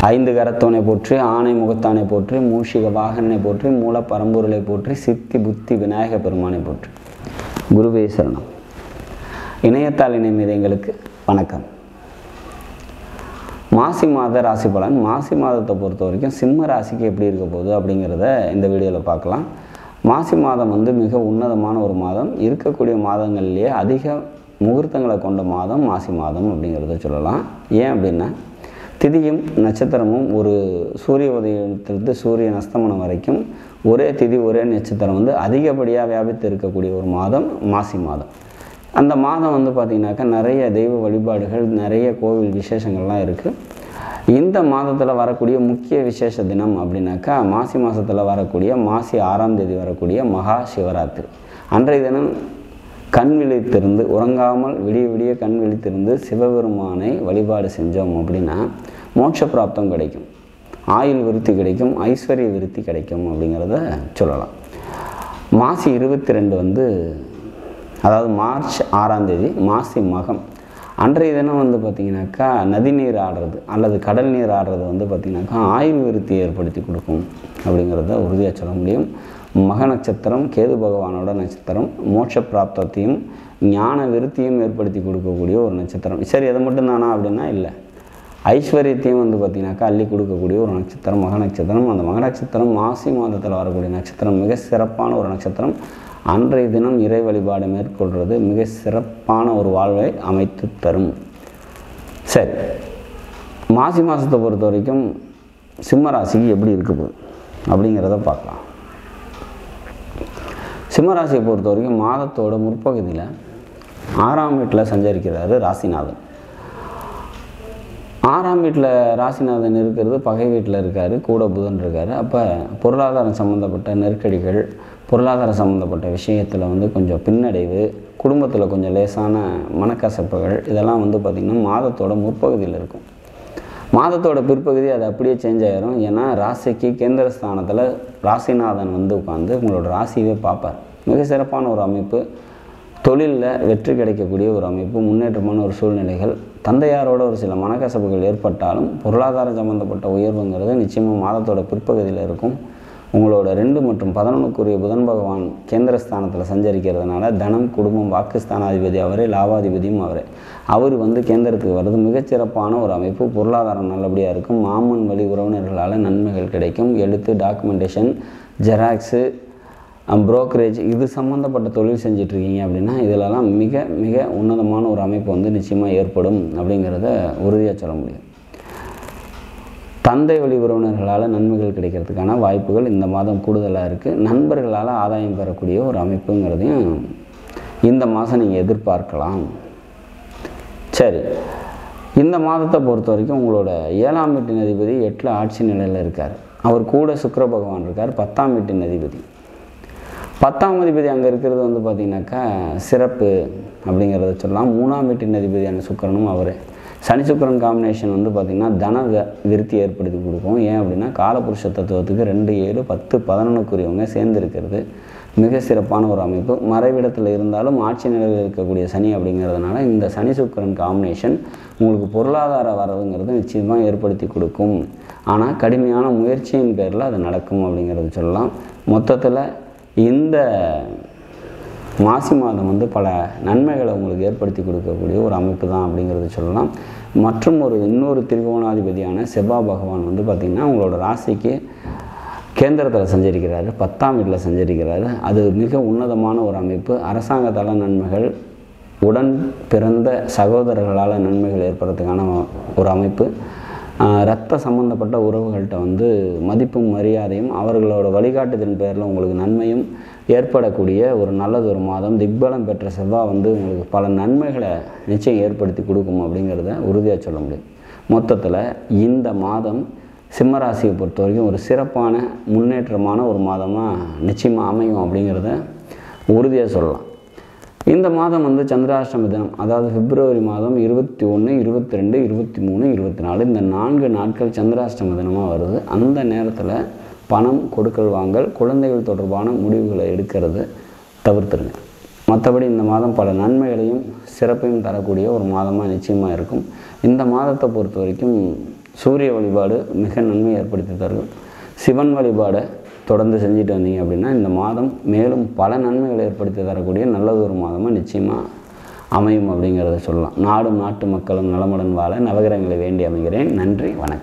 ஐந்து கரத்தோனை போற்றி ஆணை முகத்தானை போற்றி மூஷிக வாகனனை போற்றி மூல பரம்பொருளை போற்றி சித்தி புத்தி விநாயக பெருமானை போற்றி குருவே சரணம் இணையத்தாள் இணைமீது எங்களுக்கு வணக்கம் மாசி மாத ராசி பலன் மாசி மாதத்தை பொறுத்த வரைக்கும் சிம்ம ராசிக்கு எப்படி இருக்க போகுது அப்படிங்கிறத இந்த வீடியோவில் பார்க்கலாம் மாசி மாதம் வந்து மிக உன்னதமான ஒரு மாதம் இருக்கக்கூடிய மாதங்கள்லேயே அதிக முகூர்த்தங்களை கொண்ட மாதம் மாசி மாதம் அப்படிங்கிறத சொல்லலாம் ஏன் அப்படின்னா திதியும் நட்சத்திரமும் ஒரு சூரிய உதயத்திலிருந்து சூரியன் அஸ்தமனம் வரைக்கும் ஒரே திதி ஒரே நட்சத்திரம் வந்து அதிகப்படியாக வியாபித்து இருக்கக்கூடிய ஒரு மாதம் மாசி மாதம் அந்த மாதம் வந்து பார்த்திங்கனாக்கா நிறைய தெய்வ வழிபாடுகள் நிறைய கோவில் விசேஷங்கள்லாம் இருக்குது இந்த மாதத்தில் வரக்கூடிய முக்கிய விசேஷ தினம் அப்படின்னாக்கா மாசி மாதத்தில் வரக்கூடிய மாசி ஆறாம் தேதி வரக்கூடிய மகா சிவராத்திரி அன்றைய தினம் கண் விழித்திருந்து உறங்காமல் விடிய விடிய கண் விழித்திருந்து சிவபெருமானை வழிபாடு செஞ்சோம் அப்படின்னா மோட்ச பிராப்தம் கிடைக்கும் ஆயுள் விருத்தி கிடைக்கும் ஐஸ்வர்ய விருத்தி கிடைக்கும் அப்படிங்கிறத சொல்லலாம் மாசி இருபத்தி ரெண்டு வந்து அதாவது மார்ச் ஆறாம் தேதி மாசி மகம் அன்றைய தினம் வந்து பார்த்திங்கனாக்கா நதி நீர் ஆடுறது அல்லது கடல் நீர் ஆடுறது வந்து பார்த்திங்கனாக்கா ஆயுள் விருத்தி ஏற்படுத்தி கொடுக்கும் அப்படிங்கிறத உறுதியாக சொல்ல முடியும் மக நட்சத்திரம் கேது பகவானோட நட்சத்திரம் மோட்ச பிராப்தத்தையும் ஞான விருத்தியும் ஏற்படுத்தி கொடுக்கக்கூடிய ஒரு நட்சத்திரம் சரி அது மட்டும்தானா அப்படின்னா இல்லை ஐஸ்வர்யத்தையும் வந்து பார்த்திங்கனாக்கா அள்ளி கொடுக்கக்கூடிய ஒரு நட்சத்திரம் மக நட்சத்திரம் அந்த மக நட்சத்திரம் மாசி மாதத்தில் வரக்கூடிய நட்சத்திரம் மிக சிறப்பான ஒரு நட்சத்திரம் அன்றைய தினம் இறை வழிபாடு மேற்கொள்வது மிக சிறப்பான ஒரு வாழ்வை அமைத்து தரும் சரி மாசி மாதத்தை பொறுத்த வரைக்கும் சிம்ம ராசிக்கு எப்படி இருக்க போகுது அப்படிங்கிறத பார்க்கலாம் சிம்மராசியை பொறுத்த வரைக்கும் மாதத்தோட முற்பகுதியில் ஆறாம் வீட்டில் சஞ்சரிக்கிறாரு ராசிநாதன் ஆறாம் வீட்டில் ராசிநாதன் இருக்கிறது பகை வீட்டில் இருக்கார் கூட புதன் இருக்கார் அப்போ பொருளாதாரம் சம்மந்தப்பட்ட நெருக்கடிகள் பொருளாதாரம் சம்மந்தப்பட்ட விஷயத்தில் வந்து கொஞ்சம் பின்னடைவு குடும்பத்தில் கொஞ்சம் லேசான மனக்கசப்புகள் இதெல்லாம் வந்து பார்த்திங்கன்னா மாதத்தோட முற்பகுதியில் இருக்கும் மாதத்தோட பிற்பகுதி அது அப்படியே சேஞ்ச் ஆயிரும் ஏன்னா ராசிக்கு கேந்திர ஸ்தானத்தில் ராசிநாதன் வந்து உட்காந்து உங்களோட ராசியவே பார்ப்பார் மிக சிறப்பான ஒரு அமைப்பு தொழிலில் வெற்றி கிடைக்கக்கூடிய ஒரு அமைப்பு முன்னேற்றமான ஒரு சூழ்நிலைகள் தந்தையாரோட ஒரு சில மனக்கசப்புகள் ஏற்பட்டாலும் பொருளாதாரம் சம்மந்தப்பட்ட உயர்வுங்கிறது நிச்சயமாக மாதத்தோட பிற்பகுதியில் இருக்கும் உங்களோட ரெண்டு மற்றும் பதினொன்றுக்குரிய புதன் பகவான் கேந்திர ஸ்தானத்தில் சஞ்சரிக்கிறதுனால தனம் குடும்பம் வாக்குஸ்தானாதிபதி அவரே லாபாதிபதியும் அவரே அவர் வந்து கேந்திரத்துக்கு வர்றது மிகச்சிறப்பான ஒரு அமைப்பு பொருளாதாரம் நல்லபடியாக இருக்கும் மாமன் வழி உறவினர்களால் நன்மைகள் கிடைக்கும் எழுத்து டாக்குமெண்டேஷன் ஜெராக்ஸு புரோக்கரேஜ் இது சம்மந்தப்பட்ட தொழில் செஞ்சிட்ருக்கீங்க அப்படின்னா இதிலெல்லாம் மிக மிக உன்னதமான ஒரு அமைப்பு வந்து நிச்சயமாக ஏற்படும் அப்படிங்கிறத உறுதியாக சொல்ல முடியும் தந்தை வழி உறவினர்களால் நன்மைகள் கிடைக்கிறதுக்கான வாய்ப்புகள் இந்த மாதம் கூடுதலாக இருக்குது நண்பர்களால் ஆதாயம் பெறக்கூடிய ஒரு அமைப்புங்கிறதையும் இந்த மாதம் நீங்கள் எதிர்பார்க்கலாம் சரி இந்த மாதத்தை பொறுத்த வரைக்கும் உங்களோட ஏழாம் வீட்டின் அதிபதி எட்டில் ஆட்சி நிலையில் இருக்கார் அவர் கூட சுக்கர பகவான் இருக்கார் பத்தாம் வீட்டின் அதிபதி பத்தாம் அதிபதி அங்கே இருக்கிறது வந்து பார்த்திங்கனாக்கா சிறப்பு அப்படிங்கிறத சொல்லலாம் மூணாம் வீட்டின் அதிபதியான சுக்கரனும் அவர் சனி சுக்கரன் காம்பினேஷன் வந்து பார்த்திங்கன்னா தன விருத்தி ஏற்படுத்தி கொடுக்கும் ஏன் அப்படின்னா காலபுருஷ தத்துவத்துக்கு ரெண்டு ஏழு பத்து பதினொன்றுக்குரியவங்க சேர்ந்து இருக்கிறது மிக சிறப்பான ஒரு அமைப்பு மறைவிடத்தில் இருந்தாலும் ஆட்சி நிலையில் இருக்கக்கூடிய சனி அப்படிங்கிறதுனால இந்த சனி சுக்கரன் காம்பினேஷன் உங்களுக்கு பொருளாதார வரவுங்கிறது நிச்சயமாக ஏற்படுத்தி கொடுக்கும் ஆனால் கடுமையான முயற்சியின் பேரில் அது நடக்கும் அப்படிங்கிறது சொல்லலாம் மொத்தத்தில் இந்த மாசி மாதம் வந்து பல நன்மைகளை உங்களுக்கு ஏற்படுத்தி கொடுக்கக்கூடிய ஒரு அமைப்பு தான் அப்படிங்கிறது சொல்லலாம் மற்றும் ஒரு இன்னொரு திரிகோணாதிபதியான செவ்வாய் பகவான் வந்து பார்த்திங்கன்னா உங்களோட ராசிக்கு கேந்திரத்தில் சஞ்சரிக்கிறாரு பத்தாம் வீட்டில் சஞ்சரிக்கிறாரு அது மிக உன்னதமான ஒரு அமைப்பு அரசாங்கத்தால் நன்மைகள் உடன் பிறந்த சகோதரர்களால் நன்மைகள் ஏற்படுறதுக்கான ஒரு அமைப்பு ரத்த சம்பந்தப்பட்ட உறவுகள்கிட்ட வந்து மதிப்பும் மரியாதையும் அவர்களோட வழிகாட்டுதலின் பேரில் உங்களுக்கு நன்மையும் ஏற்படக்கூடிய ஒரு நல்லது ஒரு மாதம் திக்பலம் பெற்ற செவ்வாய் வந்து உங்களுக்கு பல நன்மைகளை நிச்சயம் ஏற்படுத்தி கொடுக்கும் அப்படிங்கிறத உறுதியாக சொல்ல முடியும் மொத்தத்தில் இந்த மாதம் சிம்மராசியை பொறுத்த வரைக்கும் ஒரு சிறப்பான முன்னேற்றமான ஒரு மாதமாக நிச்சயமாக அமையும் அப்படிங்கிறத உறுதியாக சொல்லலாம் இந்த மாதம் வந்து சந்திராஷ்டமி தினம் அதாவது பிப்ரவரி மாதம் இருபத்தி ஒன்று இருபத்தி ரெண்டு இருபத்தி மூணு இருபத்தி நாலு இந்த நான்கு நாட்கள் சந்திராஷ்டம தினமாக வருது அந்த நேரத்தில் பணம் கொடுக்கல் வாங்கல் குழந்தைகள் தொடர்பான முடிவுகளை எடுக்கிறது தவிர்த்துருங்க மற்றபடி இந்த மாதம் பல நன்மைகளையும் சிறப்பையும் தரக்கூடிய ஒரு மாதமாக நிச்சயமாக இருக்கும் இந்த மாதத்தை பொறுத்த வரைக்கும் சூரிய வழிபாடு மிக நன்மை ஏற்படுத்தி தரும் சிவன் வழிபாடை தொடர்ந்து செஞ்சுட்டு வந்தீங்க அப்படின்னா இந்த மாதம் மேலும் பல நன்மைகளை ஏற்படுத்தி தரக்கூடிய நல்லது ஒரு மாதமாக நிச்சயமாக அமையும் அப்படிங்கிறத சொல்லலாம் நாடும் நாட்டு மக்களும் நலமுடன் வாழ நவகிரகங்களை வேண்டி அமைகிறேன் நன்றி வணக்கம்